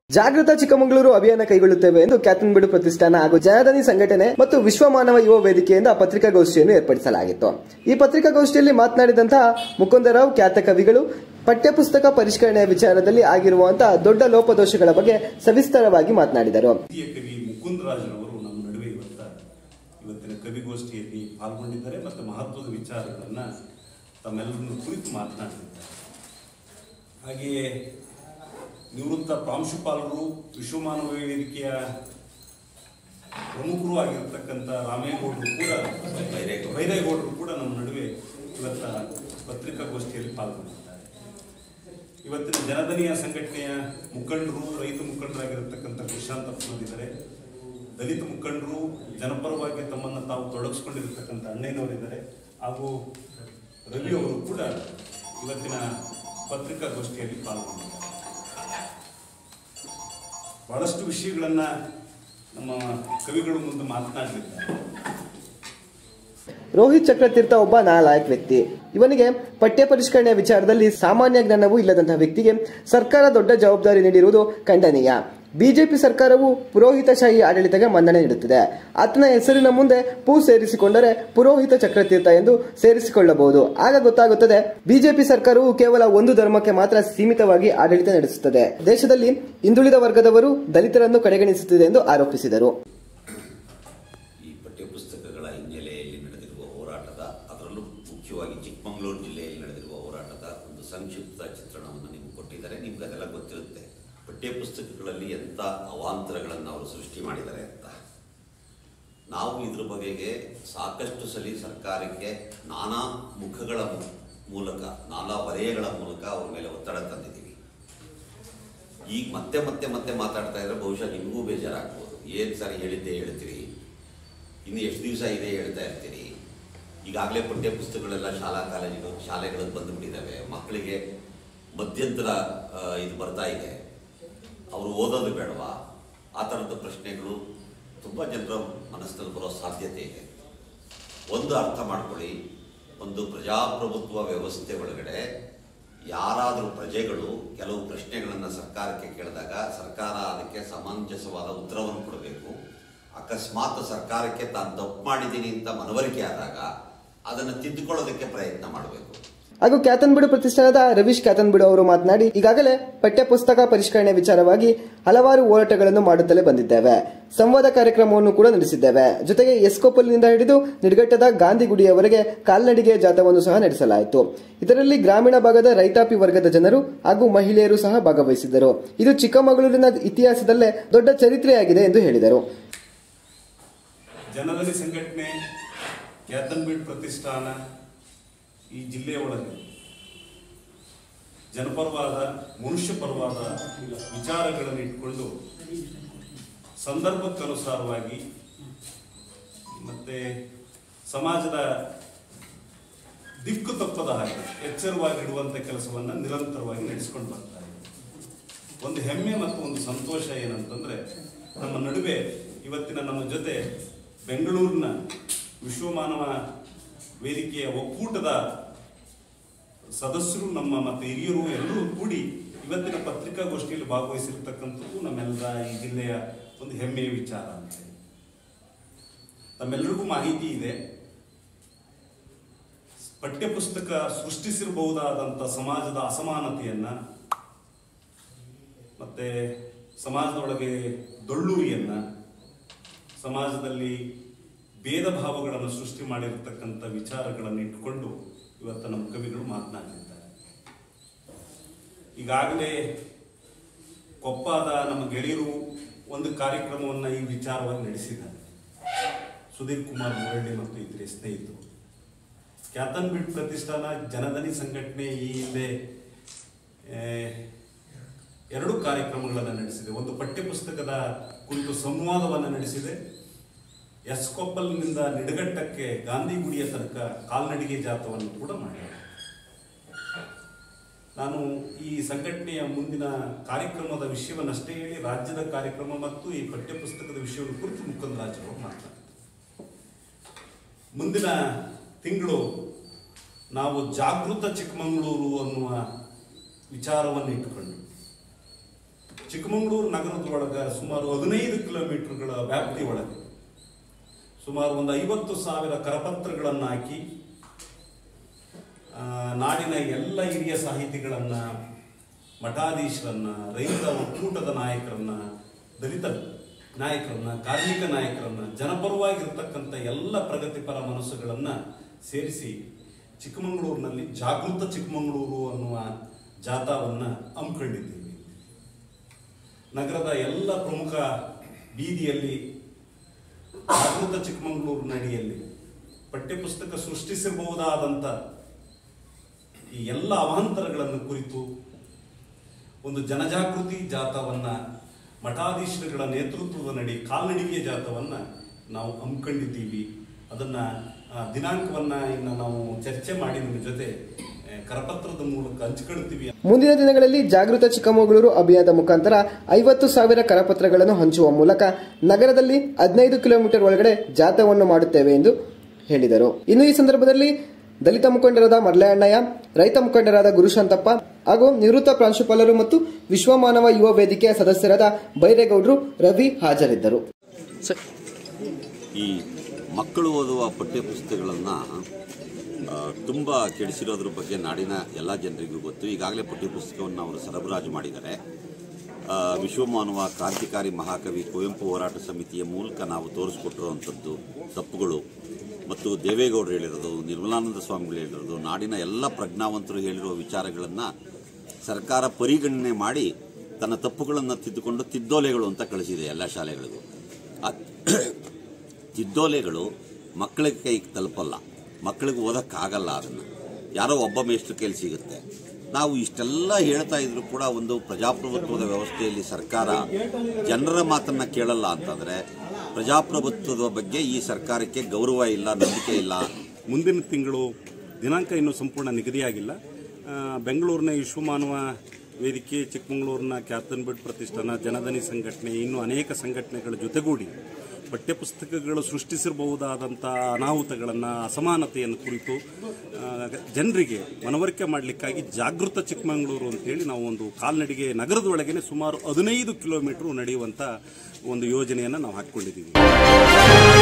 ಜಾಗೃತ ಚಿಕ್ಕಮಗಳೂರು ಅಭಿಯಾನ ಕೈಗೊಳ್ಳುತ್ತೇವೆ ಎಂದು ಕ್ಯಾತನ್ಬಿಡು ಪ್ರತಿಷ್ಠಾನ ಹಾಗೂ ಜನಧನಿ ಸಂಘಟನೆ ಮತ್ತು ವಿಶ್ವ ಮಾನವ ಯುವ ವೇದಿಕೆಯಿಂದ ಪತ್ರಿಕಾಗೋಷ್ಠಿಯನ್ನು ಏರ್ಪಡಿಸಲಾಗಿತ್ತು ಈ ಪತ್ರಿಕಾಗೋಷ್ಠಿಯಲ್ಲಿ ಮಾತನಾಡಿದಂತಹ ಮುಕುಂದರಾವ್ ಖ್ಯಾತ ಕವಿಗಳು ಪಠ್ಯಪುಸ್ತಕ ಪರಿಷ್ಕರಣೆಯ ವಿಚಾರದಲ್ಲಿ ಆಗಿರುವಂತಹ ದೊಡ್ಡ ಲೋಪದೋಷಗಳ ಬಗ್ಗೆ ಸವಿಸ್ತರವಾಗಿ ಮಾತನಾಡಿದರು ಹಿರಿಯ ಕವಿ ಮುಕುಂದರಾಜರವರು ನಮ್ಮ ನಡುವೆ ಇವತ್ತ ಇವತ್ತಿನ ಕವಿಗೋಷ್ಠಿಯಲ್ಲಿ ಪಾಲ್ಗೊಂಡಿದ್ದಾರೆ ಮತ್ತು ಮಹತ್ವದ ವಿಚಾರಗಳನ್ನು ತಮ್ಮೆಲ್ಲರನ್ನು ಕುರಿತು ಮಾತನಾಡಿದ್ದಾರೆ ಹಾಗೆಯೇ ನಿವೃತ್ತ ಪ್ರಾಂಶುಪಾಲರು ವಿಶ್ವಮಾನವ ವೇದಿಕೆಯ ಪ್ರಮುಖರು ಆಗಿರತಕ್ಕಂಥ ರಾಮೇಗೌಡರು ಕೂಡ ಬೈರೇಗೌಡರು ಕೂಡ ನಮ್ಮ ನಡುವೆ ಇವತ್ತ ಪತ್ರಿಕಾಗೋಷ್ಠಿಯಲ್ಲಿ ಪಾಲ್ಗೊಂಡಿದ್ದಾರೆ ಇವತ್ತಿನ ಜನಧನಿಯ ಸಂಘಟನೆಯ ಮುಖಂಡರು ರೈತ ಮುಖಂಡರಾಗಿರತಕ್ಕಂಥ ಪ್ರಶಾಂತಪ್ಪನವರಿದ್ದಾರೆ ದಲಿತ ಮುಖಂಡರು ಜನಪರವಾಗಿ ತಮ್ಮನ್ನು ತಾವು ತೊಡಗಿಸ್ಕೊಂಡಿರತಕ್ಕಂಥ ಅಣ್ಣಯ್ಯನವರಿದ್ದಾರೆ ಹಾಗೂ ರವಿ ಅವರು ಕೂಡ ಇವತ್ತಿನ ಪತ್ರಿಕಾಗೋಷ್ಠಿಯಲ್ಲಿ ಪಾಲ್ಗೊಂಡಿದ್ದಾರೆ ಬಹಳಷ್ಟು ವಿಷಯಗಳನ್ನ ನಮ್ಮ ಕವಿಗಳು ಮುಂದೆ ಮಾತನಾಡಲಿದ್ದಾರೆ ರೋಹಿತ್ ಚಕ್ರತೀರ್ಥ ಒಬ್ಬ ನಾಲಾಯಕ್ ವ್ಯಕ್ತಿ ಇವನಿಗೆ ಪಠ್ಯ ಪರಿಷ್ಕರಣೆಯ ವಿಚಾರದಲ್ಲಿ ಸಾಮಾನ್ಯ ಜ್ಞಾನವೂ ಇಲ್ಲದಂತಹ ವ್ಯಕ್ತಿಗೆ ಸರ್ಕಾರ ದೊಡ್ಡ ಜವಾಬ್ದಾರಿ ನೀಡಿರುವುದು ಖಂಡನೀಯ ಬಿಜೆಪಿ ಸರ್ಕಾರವು ಪುರೋಹಿತಶಾಹಿ ಆಡಳಿತಕ್ಕೆ ಮನ್ನಣೆ ನೀಡುತ್ತಿದೆ ಆತನ ಹೆಸರಿನ ಮುಂದೆ ಪೂ ಸೇರಿಸಿಕೊಂಡರೆ ಪುರೋಹಿತ ಚಕ್ರತೀರ್ಥ ಎಂದು ಸೇರಿಸಿಕೊಳ್ಳಬಹುದು ಆಗ ಗೊತ್ತಾಗುತ್ತದೆ ಬಿಜೆಪಿ ಸರ್ಕಾರವು ಕೇವಲ ಒಂದು ಧರ್ಮಕ್ಕೆ ಮಾತ್ರ ಸೀಮಿತವಾಗಿ ಆಡಳಿತ ನಡೆಸುತ್ತದೆ ದೇಶದಲ್ಲಿ ಹಿಂದುಳಿದ ವರ್ಗದವರು ದಲಿತರನ್ನು ಕಡೆಗಣಿಸುತ್ತಿದೆ ಎಂದು ಆರೋಪಿಸಿದರು ಈ ಪಠ್ಯಪುಸ್ತಕಗಳ ಹಿನ್ನೆಲೆಯಲ್ಲಿ ನಡೆದಿರುವ ಹೋರಾಟದ ಅದರಲ್ಲೂ ಮುಖ್ಯವಾಗಿ ಚಿಕ್ಕಮಗಳೂರು ಜಿಲ್ಲೆಯಲ್ಲಿ ನಡೆದಿರುವ ಹೋರಾಟದ ಒಂದು ಸಂಕ್ಷಿಪ್ತ ಚಿತ್ರಣವನ್ನು ನಿಮ್ಗೆ ಕೊಟ್ಟಿದ್ದಾರೆ ನಿಮ್ಗೆ ಅದೆಲ್ಲ ಗೊತ್ತಿರುತ್ತೆ ಪಠ್ಯಪುಸ್ತಕಗಳಲ್ಲಿ ಎಂಥ ಅವಾಂತರಗಳನ್ನು ಅವರು ಸೃಷ್ಟಿ ಮಾಡಿದ್ದಾರೆ ಅಂತ ನಾವು ಇದ್ರ ಬಗೆಗೆ ಸಾಕಷ್ಟು ಸಲ ಸರ್ಕಾರಕ್ಕೆ ನಾನಾ ಮುಖಗಳ ಮು- ಮೂಲಕ ನಾನಾ ವಲಯಗಳ ಮೂಲಕ ಅವ್ರ ಮೇಲೆ ಒತ್ತಡ ತಂದಿದ್ದೀವಿ ಈಗ ಮತ್ತೆ ಮತ್ತೆ ಮತ್ತೆ ಮಾತಾಡ್ತಾ ಇದ್ರೆ ಬಹುಶಃ ನಿಮಗೂ ಬೇಜಾರಾಗ್ಬೋದು ಏನು ಸರಿ ಹೇಳಿದ್ದೆ ಹೇಳ್ತೀರಿ ಇನ್ನು ಎಷ್ಟು ದಿವಸ ಇದೆ ಹೇಳ್ತಾ ಇರ್ತೀರಿ ಈಗಾಗಲೇ ಪಠ್ಯ ಪುಸ್ತಕಗಳೆಲ್ಲ ಶಾಲಾ ಕಾಲೇಜುಗಳು ಶಾಲೆಗಳಲ್ಲಿ ಬಂದುಬಿಟ್ಟಿದ್ದಾವೆ ಮಕ್ಕಳಿಗೆ ಮಧ್ಯಂತರ ಆ, ಇದು ಬರ್ತಾ ಇದೆ ಅವರು ಓದೋದು ಬೇಡವಾ ಆ ಥರದ ಪ್ರಶ್ನೆಗಳು ತುಂಬ ಜನರ ಮನಸ್ಸಿನಲ್ಲಿ ಬರೋ ಸಾಧ್ಯತೆ ಇದೆ ಒಂದು ಅರ್ಥ ಮಾಡ್ಕೊಳ್ಳಿ ಒಂದು ಪ್ರಜಾಪ್ರಭುತ್ವ ವ್ಯವಸ್ಥೆ ಒಳಗಡೆ ಯಾರಾದರೂ ಪ್ರಜೆಗಳು ಕೆಲವು ಪ್ರಶ್ನೆಗಳನ್ನು ಸರ್ಕಾರಕ್ಕೆ ಕೇಳಿದಾಗ ಸರ್ಕಾರ ಅದಕ್ಕೆ ಸಮಂಜಸವಾದ ಉತ್ತರವನ್ನು ಕೊಡಬೇಕು ಅಕಸ್ಮಾತ್ ಸರ್ಕಾರಕ್ಕೆ ತಾನು ತಪ್ಪು ಮಾಡಿದ್ದೀನಿ ಅಂತ ಮನವರಿಕೆ ಆದಾಗ ಅದನ್ನು ತಿದ್ದುಕೊಳ್ಳೋದಕ್ಕೆ ಪ್ರಯತ್ನ ಮಾಡಬೇಕು ಹಾಗೂ ಕ್ಯಾತನ್ಬಿಡು ಪ್ರತಿಷ್ಠಾನದ ರವೀಶ್ ಕ್ಯಾತನ್ಬಿಡು ಅವರು ಮಾತನಾಡಿ ಈಗಾಗಲೇ ಪಠ್ಯಪುಸ್ತಕ ಪರಿಷ್ಕರಣೆ ವಿಚಾರವಾಗಿ ಹಲವಾರು ಹೋರಾಟಗಳನ್ನು ಮಾಡುತ್ತಲೇ ಬಂದಿದ್ದೇವೆ ಸಂವಾದ ಕಾರ್ಯಕ್ರಮವನ್ನು ಕೂಡ ನಡೆಸಿದ್ದೇವೆ ಜೊತೆಗೆ ಎಸ್ಕೋಪಲ್ನಿಂದ ಹಿಡಿದು ನಿರ್ಘಟ್ಟದ ಗಾಂಧಿಗುಡಿಯವರೆಗೆ ಕಾಲ್ನಡಿಗೆ ಜಾಥಾವನ್ನು ಸಹ ನಡೆಸಲಾಯಿತು ಇದರಲ್ಲಿ ಗ್ರಾಮೀಣ ಭಾಗದ ರೈತಾಪಿ ವರ್ಗದ ಜನರು ಹಾಗೂ ಮಹಿಳೆಯರು ಸಹ ಭಾಗವಹಿಸಿದ್ದರು ಇದು ಚಿಕ್ಕಮಗಳೂರಿನ ಇತಿಹಾಸದಲ್ಲೇ ದೊಡ್ಡ ಚರಿತ್ರೆಯಾಗಿದೆ ಎಂದು ಹೇಳಿದರು ಜನಧನಿ ಸಂಘಟನೆ ಕ್ಯಾತನ್ಬೀಡ್ ಪ್ರತಿಷ್ಠಾನ ಈ ಜಿಲ್ಲೆಯ ಒಳಗೆ ಜನಪರವಾದ ಮನುಷ್ಯಪರವಾದ ವಿಚಾರಗಳನ್ನು ಇಟ್ಕೊಂಡು ಸಂದರ್ಭಕ್ಕನುಸಾರವಾಗಿ ಮತ್ತೆ ಸಮಾಜದ ದಿಕ್ಕು ತಪ್ಪದ ಹಾಗೆ ಎಚ್ಚರವಾಗಿಡುವಂಥ ಕೆಲಸವನ್ನು ನಿರಂತರವಾಗಿ ನಡೆಸಿಕೊಂಡು ಬರ್ತಾರೆ ಒಂದು ಹೆಮ್ಮೆ ಮತ್ತು ಒಂದು ಸಂತೋಷ ಏನಂತಂದ್ರೆ ನಮ್ಮ ನಡುವೆ ಇವತ್ತಿನ ನಮ್ಮ ಜೊತೆ ಬೆಂಗಳೂರಿನ ವಿಶ್ವಮಾನವ ವೇದಿಕೆಯ ಒಕ್ಕೂಟದ ಸದಸ್ಯರು ನಮ್ಮ ಮತ್ತು ಹಿರಿಯರು ಎಲ್ಲರೂ ಕೂಡಿ ಇವತ್ತಿನ ಪತ್ರಿಕಾಗೋಷ್ಠಿಯಲ್ಲಿ ಭಾಗವಹಿಸಿರ್ತಕ್ಕಂಥದ್ದು ನಮ್ಮೆಲ್ಲರ ಈ ಜಿಲ್ಲೆಯ ಒಂದು ಹೆಮ್ಮೆಯ ವಿಚಾರ ಅಂತ ಹೇಳಿ. ತಮ್ಮೆಲ್ಲರಿಗೂ ಮಾಹಿತಿ ಇದೆ ಪಠ್ಯಪುಸ್ತಕ ಸೃಷ್ಟಿಸಿರಬಹುದಾದಂಥ ಸಮಾಜದ ಅಸಮಾನತೆಯನ್ನ ಮತ್ತೆ ಸಮಾಜದೊಳಗೆ ದೊಳ್ಳುರಿಯನ್ನ ಸಮಾಜದಲ್ಲಿ ಭೇದ ಭಾವಗಳನ್ನು ಸೃಷ್ಟಿ ಮಾಡಿರತಕ್ಕಂಥ ವಿಚಾರಗಳನ್ನು ಇಟ್ಕೊಂಡು ಇವತ್ತು ನಮ್ಮ ಕವಿಗಳು ಮಾತನಾಡಿದ್ದಾರೆ ಈಗಾಗಲೇ ಕೊಪ್ಪಾದ ನಮ್ಮ ಗೆಳೆಯರು ಒಂದು ಕಾರ್ಯಕ್ರಮವನ್ನು ಈ ವಿಚಾರವಾಗಿ ನಡೆಸಿದ್ದಾರೆ ಸುಧೀರ್ ಕುಮಾರ್ ಮುರಳ್ಳಿ ಮತ್ತು ಇತರೆ ಸ್ನೇಹಿತರು ಕ್ಯಾತನ್ಬಿಡ್ ಪ್ರತಿಷ್ಠಾನ ಜನಧನಿ ಸಂಘಟನೆ ಈ ಹಿಂದೆ ಆ, ಎರಡು ಕಾರ್ಯಕ್ರಮಗಳನ್ನು ನಡೆಸಿದೆ ಒಂದು ಪಠ್ಯಪುಸ್ತಕದ ಕುರಿತು ಸಂವಾದವನ್ನು ನಡೆಸಿದೆ ಎಸ್ಕೊಪ್ಪಲ್ನಿಂದ ನಿಡಗಟ್ಟಕ್ಕೆ ಗಾಂಧಿಗುಡಿಯ ತನಕ ಕಾಲ್ನಡಿಗೆ ಜಾಥವನ್ನು ಕೂಡ ಮಾಡಿದೆ ನಾನು ಈ ಸಂಘಟನೆಯ ಮುಂದಿನ ಕಾರ್ಯಕ್ರಮದ ವಿಷಯವನ್ನಷ್ಟೇ ಹೇಳಿ ರಾಜ್ಯದ ಕಾರ್ಯಕ್ರಮ ಮತ್ತು ಈ ಪಠ್ಯಪುಸ್ತಕದ ವಿಷಯವನ್ನು ಕುರಿತು ಮುಕುಂದರಾಜರು ಮಾತನಾಡಿದರು ಮುಂದಿನ ತಿಂಗಳು ನಾವು ಜಾಗೃತ ಚಿಕ್ಕಮಗಳೂರು ಅನ್ನುವ ವಿಚಾರವನ್ನು ಇಟ್ಟುಕೊಂಡು ಚಿಕ್ಕಮಗಳೂರು ನಗರದೊಳಗ ಸುಮಾರು ಹದಿನೈದು ಕಿಲೋಮೀಟರ್ಗಳ ವ್ಯಾಪ್ತಿ ಒಳಗೆ ಸುಮಾರು ಒಂದು ಐವತ್ತು ಸಾವಿರ ಕರಪತ್ರಗಳನ್ನು ಹಾಕಿ ಆ, ನಾಡಿನ ಎಲ್ಲ ಹಿರಿಯ ಸಾಹಿತಿಗಳನ್ನ ಮಠಾಧೀಶರನ್ನ ರೈತ ಒಕ್ಕೂಟದ ನಾಯಕರನ್ನ ದಲಿತ ನಾಯಕರನ್ನ ಕಾರ್ಮಿಕ ನಾಯಕರನ್ನ ಜನಪರವಾಗಿರ್ತಕ್ಕಂಥ ಎಲ್ಲ ಪ್ರಗತಿಪರ ಮನಸ್ಸುಗಳನ್ನ ಸೇರಿಸಿ ಚಿಕ್ಕಮಗಳೂರಿನಲ್ಲಿ ಜಾಗೃತ ಚಿಕ್ಕಮಗಳೂರು ಅನ್ನುವ ಜಾಥಾವನ್ನ ಹಮ್ಮಿಕೊಂಡಿದ್ದೀವಿ ನಗರದ ಎಲ್ಲ ಪ್ರಮುಖ ಬೀದಿಯಲ್ಲಿ ಜಾಗೃತ ಚಿಕ್ಕಮಗಳೂರು ನಡಿಯಲ್ಲಿ ಪಠ್ಯಪುಸ್ತಕ ಸೃಷ್ಟಿಸಬಹುದಾದಂಥ ಈ ಎಲ್ಲ ಅವಾಂತರಗಳನ್ನು ಕುರಿತು ಒಂದು ಜನಜಾಗೃತಿ ಜಾಥವನ್ನ ಮಠಾಧೀಶರುಗಳ ನೇತೃತ್ವದ ನಡಿ ಕಾಲ್ನಡಿಗೆ ಜಾಥವನ್ನ ನಾವು ಹಮ್ಮಿಕೊಂಡಿದ್ದೀವಿ ಅದನ್ನ ಆ, ದಿನಾಂಕವನ್ನ ಇನ್ನು ನಾವು ಚರ್ಚೆ ಮಾಡಿ ನಿಮ್ಮ ಜೊತೆ ಆ, ಕರಪತ್ರದ ಮೂಲಕ ಹಂಚ್ಕೊಳ್ತೀವಿ ಮುಂದಿನ ದಿನಗಳಲ್ಲಿ ಜಾಗೃತ ಚಿಕ್ಕಮಗಳೂರು ಅಭಿಯಾನದ ಮುಖಾಂತರ ಐವತ್ತು ಸಾವಿರ ಕರಪತ್ರಗಳನ್ನು ಹಂಚುವ ಮೂಲಕ ನಗರದಲ್ಲಿ ಹದಿನೈದು ಕಿಲೋಮೀಟರ್ ಒಳಗಡೆ ಜಾಥಾವನ್ನು ಮಾಡುತ್ತೇವೆ ಎಂದು ಹೇಳಿದರು ಇನ್ನು ಈ ಸಂದರ್ಭದಲ್ಲಿ ದಲಿತ ಮುಖಂಡರಾದ ಮರ್ಲಯ್ಯಣ್ಣಯ್ಯ ರೈತ ಮುಖಂಡರಾದ ಗುರುಶಾಂತಪ್ಪ ಹಾಗೂ ನಿವೃತ್ತ ಪ್ರಾಂಶುಪಾಲರು ಮತ್ತು ವಿಶ್ವಮಾನವ ಯುವ ವೇದಿಕೆಯ ಸದಸ್ಯರಾದ ಬೈರೇಗೌಡರು ರವಿ ಹಾಜರಿದ್ದರು ಈ ಮಕ್ಕಳು ಓದುವ ಪಠ್ಯಪುಸ್ತಕಗಳನ್ನು ತುಂಬ ಕೆಡಿಸಿರೋದ್ರ ಬಗ್ಗೆ ನಾಡಿನ ಎಲ್ಲ ಜನರಿಗೂ ಗೊತ್ತು ಈಗಾಗಲೇ ಪಠ್ಯಪುಸ್ತಕವನ್ನು ಅವರು ಸರಬರಾಜು ಮಾಡಿದ್ದಾರೆ ಆ, ವಿಶ್ವಮಾನವ ಕ್ರಾಂತಿಕಾರಿ ಮಹಾಕವಿ ಕುವೆಂಪು ಹೋರಾಟ ಸಮಿತಿಯ ಮೂಲಕ ನಾವು ತೋರಿಸ್ಕೊಟ್ಟಿರುವಂಥದ್ದು ತಪ್ಪುಗಳು ಮತ್ತು ದೇವೇಗೌಡರು ಹೇಳಿರೋದು ನಿರ್ಮಲಾನಂದ ಸ್ವಾಮಿಗಳು ಹೇಳಿರೋದು ನಾಡಿನ ಎಲ್ಲ ಪ್ರಜ್ಞಾವಂತರು ಹೇಳಿರುವ ವಿಚಾರಗಳನ್ನು ಸರ್ಕಾರ ಪರಿಗಣನೆ ಮಾಡಿ ತನ್ನ ತಪ್ಪುಗಳನ್ನು ತಿದ್ದುಕೊಂಡು ತಿದ್ದೋಲೆಗಳು ಅಂತ ಕಳಿಸಿದೆ ಎಲ್ಲ ಶಾಲೆಗಳಿಗೂ ಆ ತಿದ್ದೋಲೆಗಳು ಮಕ್ಕಳಿಗೆ ಕೈಗೆ ತಲುಪಲ್ಲ ಮಕ್ಕಳಿಗೆ ಓದಕ್ಕಾಗಲ್ಲ ಅದನ್ನು ಯಾರೋ ಒಬ್ಬ ಮೇಷ್ಟ್ರ ಕೈಲಿ ಸಿಗುತ್ತೆ ನಾವು ಇಷ್ಟೆಲ್ಲ ಹೇಳ್ತಾ ಇದ್ರು ಕೂಡ ಒಂದು ಪ್ರಜಾಪ್ರಭುತ್ವದ ವ್ಯವಸ್ಥೆಯಲ್ಲಿ ಸರ್ಕಾರ ಜನರ ಮಾತನ್ನ ಕೇಳಲ್ಲ ಅಂತಂದ್ರೆ ಪ್ರಜಾಪ್ರಭುತ್ವದ ಬಗ್ಗೆ ಈ ಸರ್ಕಾರಕ್ಕೆ ಗೌರವ ಇಲ್ಲ ನಂಬಿಕೆ ಇಲ್ಲ ಮುಂದಿನ ತಿಂಗಳು ದಿನಾಂಕ ಇನ್ನೂ ಸಂಪೂರ್ಣ ನಿಗದಿಯಾಗಿಲ್ಲ ಆ, ಬೆಂಗಳೂರಿನ ವಿಶ್ವಮಾನವ ವೇದಿಕೆ ಚಿಕ್ಕಮಗಳೂರಿನ ಕ್ಯಾಪ್ಟನ್ ಬೆಡ್ ಪ್ರತಿಷ್ಠಾನ ಜನಧನಿ ಸಂಘಟನೆ ಇನ್ನೂ ಅನೇಕ ಸಂಘಟನೆಗಳ ಜೊತೆಗೂಡಿ ಪಠ್ಯಪುಸ್ತಕಗಳು ಸೃಷ್ಟಿಸಿರಬಹುದಾದಂಥ ಅನಾಹುತಗಳನ್ನು ಅಸಮಾನತೆಯನ್ನು ಕುರಿತು ಆ, ಜನರಿಗೆ ಮನವರಿಕೆ ಮಾಡಲಿಕ್ಕಾಗಿ ಜಾಗೃತ ಚಿಕ್ಕಮಗಳೂರು ಅಂತೇಳಿ ನಾವು ಒಂದು ಕಾಲ್ನಡಿಗೆ ನಗರದೊಳಗೇನೆ ಸುಮಾರು ಹದಿನೈದು ಕಿಲೋಮೀಟರ್ ನಡೆಯುವಂಥ ಒಂದು ಯೋಜನೆಯನ್ನು ನಾವು ಹಾಕಿಕೊಂಡಿದ್ದೀವಿ